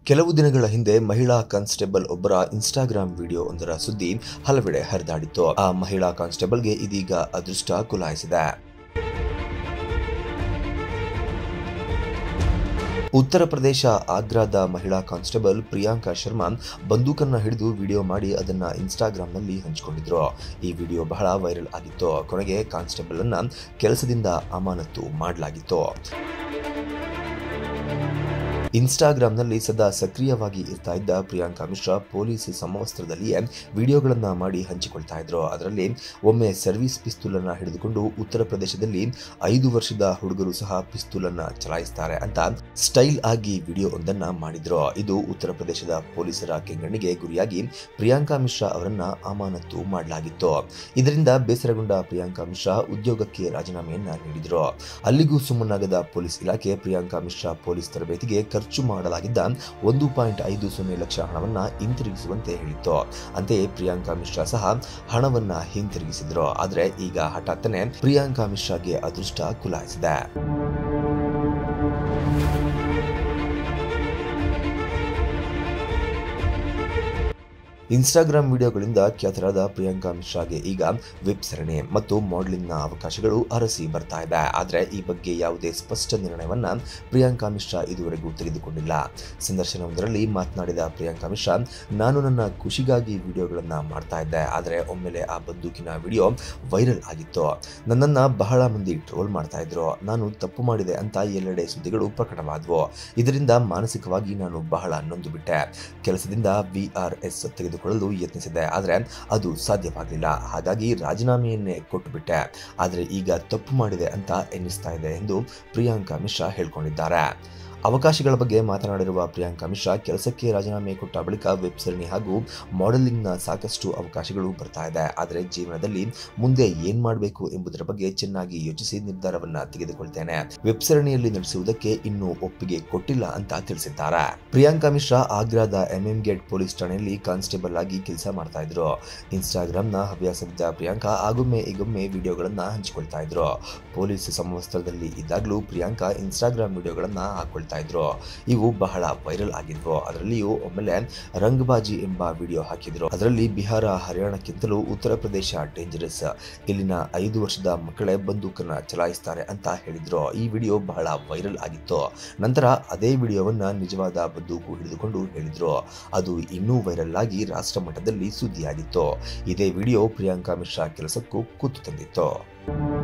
ಕೆಲವು ದಿನಗಳ ಹಿಂದೆ ಮಹಿಳಾ ಕಾನ್ಸ್ಟೇಬಲ್ ಒಬ್ಬರ ಇನ್ಸ್ಟಾಗ್ರಾಂ ವಿಡಿಯೋ ಒಂದರ ಸುದ್ದಿ ಹಲವೆಡೆ ಹರಿದಾಡಿತ್ತು ಆ ಮಹಿಳಾ ಕಾನ್ಸ್ಟೇಬಲ್ಗೆ ಇದೀಗ ಅದೃಷ್ಟ ಕುಲಾಯಿಸಿದೆ ಉತ್ತರ ಪ್ರದೇಶ ಆಗ್ರಾದ ಮಹಿಳಾ ಕಾನ್ಸ್ಟೇಬಲ್ ಪ್ರಿಯಾಂಕಾ ಶರ್ಮಾ ಬಂದೂಕನ್ನ ಹಿಡಿದು ವಿಡಿಯೋ ಮಾಡಿ ಅದನ್ನ ಇನ್ಸ್ಟಾಗ್ರಾಂನಲ್ಲಿ ಹಂಚಿಕೊಂಡಿದ್ರು ಈ ವಿಡಿಯೋ ಬಹಳ ವೈರಲ್ ಆಗಿತ್ತು ಕೊನೆಗೆ ಕಾನ್ಸ್ಟೇಬಲ್ ಅನ್ನ ಕೆಲಸದಿಂದ ಅಮಾನತು ಮಾಡಲಾಗಿತ್ತು ಇನ್ಸ್ಟಾಗ್ರಾಂನಲ್ಲಿ ಸದಾ ಸಕ್ರಿಯವಾಗಿ ಇರ್ತಾ ಇದ್ದ ಪ್ರಿಯಾಂಕಾ ಮಿಶ್ರಾ ಪೊಲೀಸ್ ಸಮವಸ್ತ್ರದಲ್ಲಿಯೇ ವಿಡಿಯೋಗಳನ್ನ ಮಾಡಿ ಹಂಚಿಕೊಳ್ತಾ ಇದ್ರು ಅದರಲ್ಲಿ ಒಮ್ಮೆ ಸರ್ವಿಸ್ ಪಿಸ್ತೂಲ್ ಅನ್ನ ಹಿಡಿದುಕೊಂಡು ಉತ್ತರ ಪ್ರದೇಶದಲ್ಲಿ ಐದು ವರ್ಷದ ಹುಡುಗರು ಸಹ ಪಿಸ್ತೂಲ್ ಅನ್ನ ಚಲಾಯಿಸ್ತಾರೆ ಅಂತ ಸ್ಟೈಲ್ ಆಗಿ ವಿಡಿಯೋ ಒಂದನ್ನ ಮಾಡಿದ್ರು ಇದು ಉತ್ತರ ಪ್ರದೇಶದ ಪೊಲೀಸರ ಕೆಂಗಣ್ಣಿಗೆ ಗುರಿಯಾಗಿ ಪ್ರಿಯಾಂಕಾ ಮಿಶ್ರಾ ಅವರನ್ನ ಅಮಾನತು ಮಾಡಲಾಗಿತ್ತು ಇದರಿಂದ ಬೇಸರಗೊಂಡ ಪ್ರಿಯಾಂಕಾ ಮಿಶ್ರಾ ಉದ್ಯೋಗಕ್ಕೆ ರಾಜೀನಾಮೆಯನ್ನ ನೀಡಿದ್ರು ಅಲ್ಲಿಗೂ ಸುಮ್ಮನಾಗದ ಪೊಲೀಸ್ ಇಲಾಖೆ ಪ್ರಿಯಾಂಕಾ ಮಿಶ್ರಾ ಪೊಲೀಸ್ ತರಬೇತಿಗೆ ಖರ್ಚು ಮಾಡಲಾಗಿದ್ದ ಒಂದು ಪಾಯಿಂಟ್ ಐದು ಸೊನ್ನೆ ಲಕ್ಷ ಹಣವನ್ನ ಹಿಂತಿರುಗಿಸುವಂತೆ ಹೇಳಿತ್ತು ಅಂತೆಯೇ ಪ್ರಿಯಾಂಕಾ ಮಿಶ್ರಾ ಸಹ ಹಣವನ್ನ ಹಿಂತಿರುಗಿಸಿದ್ರು ಆದ್ರೆ ಈಗ ಹಠಾತ್ತನೆ ಪ್ರಿಯಾಂಕಾ ಮಿಶ್ರಾಗೆ ಅದೃಷ್ಟ ಕುಲಾಯಿಸಿದೆ ಇನ್ಸ್ಟಾಗ್ರಾಂ ವಿಡಿಯೋಗಳಿಂದ ಖ್ಯಾತರಾದ ಪ್ರಿಯಾಂಕಾ ಮಿಶ್ರಾಗೆ ಈಗ ವೆಬ್ ಸರಣಿ ಮತ್ತು ಮಾಡೆಲಿಂಗ್ನ ಅವಕಾಶಗಳು ಅರಸಿ ಬರ್ತಾ ಇದೆ ಆದರೆ ಈ ಬಗ್ಗೆ ಯಾವುದೇ ಸ್ಪಷ್ಟ ನಿರ್ಣಯವನ್ನ ಪ್ರಿಯಾಂಕಾ ಮಿಶ್ರಾ ಇದುವರೆಗೂ ತೆಗೆದುಕೊಂಡಿಲ್ಲ ಸಂದರ್ಶನವೊಂದರಲ್ಲಿ ಮಾತನಾಡಿದ ಪ್ರಿಯಾಂಕಾ ಮಿಶ್ರಾ ನಾನು ನನ್ನ ಖುಷಿಗಾಗಿ ವಿಡಿಯೋಗಳನ್ನ ಮಾಡ್ತಾ ಇದ್ದೆ ಆದರೆ ಒಮ್ಮೆಲೆ ಆ ಬಂದೂಕಿನ ವಿಡಿಯೋ ವೈರಲ್ ಆಗಿತ್ತು ನನ್ನನ್ನು ಬಹಳ ಮಂದಿ ಟ್ರೋಲ್ ಮಾಡ್ತಾ ಇದ್ರು ನಾನು ತಪ್ಪು ಮಾಡಿದೆ ಅಂತ ಎಲ್ಲೆಡೆ ಸುದ್ದಿಗಳು ಪ್ರಕಟವಾದವು ಇದರಿಂದ ಮಾನಸಿಕವಾಗಿ ನಾನು ಬಹಳ ನೊಂದು ಬಿಟ್ಟೆ ಕೆಲಸದಿಂದ ವಿ ಆರ್ ಎಸ್ ತೆಗೆದುಕೊಳ್ಳಲು ಯತ್ನಿಸಿದೆ ಆದರೆ ಅದು ಸಾಧ್ಯವಾಗಲಿಲ್ಲ ಹಾಗಾಗಿ ರಾಜೀನಾಮೆಯನ್ನೇ ಕೊಟ್ಟುಬಿಟ್ಟೆ ಆದರೆ ಈಗ ತಪ್ಪು ಮಾಡಿದೆ ಅಂತ ಎನ್ನಿಸ್ತಾ ಇದೆ ಎಂದು ಪ್ರಿಯಾಂಕಾ ಮಿಶ್ರಾ ಹೇಳ್ಕೊಂಡಿದ್ದಾರೆ ಅವಕಾಶಗಳ ಬಗ್ಗೆ ಮಾತನಾಡಿರುವ ಪ್ರಿಯಾಂಕಾ ಮಿಶ್ರಾ ಕೆಲಸಕ್ಕೆ ರಾಜೀನಾಮೆ ಕೊಟ್ಟ ಬಳಿಕ ವೆಬ್ ಸರಣಿ ಹಾಗೂ ಮಾಡೆಲಿಂಗ್ನ ಸಾಕಷ್ಟು ಅವಕಾಶಗಳು ಬರ್ತಾ ಇದೆ ಆದರೆ ಜೀವನದಲ್ಲಿ ಮುಂದೆ ಏನ್ ಮಾಡಬೇಕು ಎಂಬುದರ ಬಗ್ಗೆ ಚೆನ್ನಾಗಿ ಯೋಚಿಸಿ ನಿರ್ಧಾರವನ್ನ ತೆಗೆದುಕೊಳ್ತೇನೆ ವೆಬ್ ಸರಣಿಯಲ್ಲಿ ನಡೆಸುವುದಕ್ಕೆ ಇನ್ನೂ ಒಪ್ಪಿಗೆ ಕೊಟ್ಟಿಲ್ಲ ಅಂತ ತಿಳಿಸಿದ್ದಾರೆ ಪ್ರಿಯಾಂಕಾ ಮಿಶ್ರಾ ಆಗ್ರಾದ ಎಂಎಂ ಗೇಟ್ ಪೊಲೀಸ್ ಠಾಣೆಯಲ್ಲಿ ಕಾನ್ಸ್ಟೇಬಲ್ ಆಗಿ ಕೆಲಸ ಮಾಡ್ತಾ ಇದ್ರು ಇನ್ಸ್ಟಾಗ್ರಾಂನ ಹವ್ಯಾಸವಿದ್ದ ಪ್ರಿಯಾಂಕಾ ಆಗೊಮ್ಮೆ ಈಗೊಮ್ಮೆ ವಿಡಿಯೋಗಳನ್ನ ಹಂಚಿಕೊಳ್ತಾ ಇದ್ರು ಪೊಲೀಸ್ ಸಮವಸ್ತ್ರದಲ್ಲಿ ಇದ್ದಾಗಲೂ ಪ್ರಿಯಾಂಕಾ ಇನ್ಸ್ಟಾಗ್ರಾಮ್ ವಿಡಿಯೋಗಳನ್ನ ಹಾಕೊಳ್ತಾ ಇದ್ರು ಇವು ಬಹಳ ವೈರಲ್ ಆಗಿದ್ವು ಅದರಲ್ಲಿಯೂ ಒಮ್ಮೆಲೆ ರಂಗಬಾಜಿ ಎಂಬ ವಿಡಿಯೋ ಹಾಕಿದ್ರು ಅದರಲ್ಲಿ ಬಿಹಾರ ಹರಿಯಾಣಕ್ಕಿಂತಲೂ ಉತ್ತರ ಪ್ರದೇಶ ಡೇಂಜರಸ್ ಇಲ್ಲಿನ ಐದು ವರ್ಷದ ಮಕ್ಕಳೇ ಬಂದೂಕನ್ನ ಚಲಾಯಿಸ್ತಾರೆ ಅಂತ ಹೇಳಿದ್ರು ಈ ವಿಡಿಯೋ ಬಹಳ ವೈರಲ್ ಆಗಿತ್ತು ನಂತರ ಅದೇ ವಿಡಿಯೋವನ್ನ ನಿಜವಾದ ಬಂದೂಕು ಹಿಡಿದುಕೊಂಡು ಹೇಳಿದ್ರು ಅದು ಇನ್ನೂ ವೈರಲ್ ಆಗಿ ರಾಷ್ಟ್ರ ಮಟ್ಟದಲ್ಲಿ ಸುದ್ದಿಯಾಗಿತ್ತು ಇದೇ ವಿಡಿಯೋ ಪ್ರಿಯಾಂಕಾ ಮಿಶ್ರಾ ಕೆಲಸಕ್ಕೂ ಕೂತು ತಂದಿತ್ತು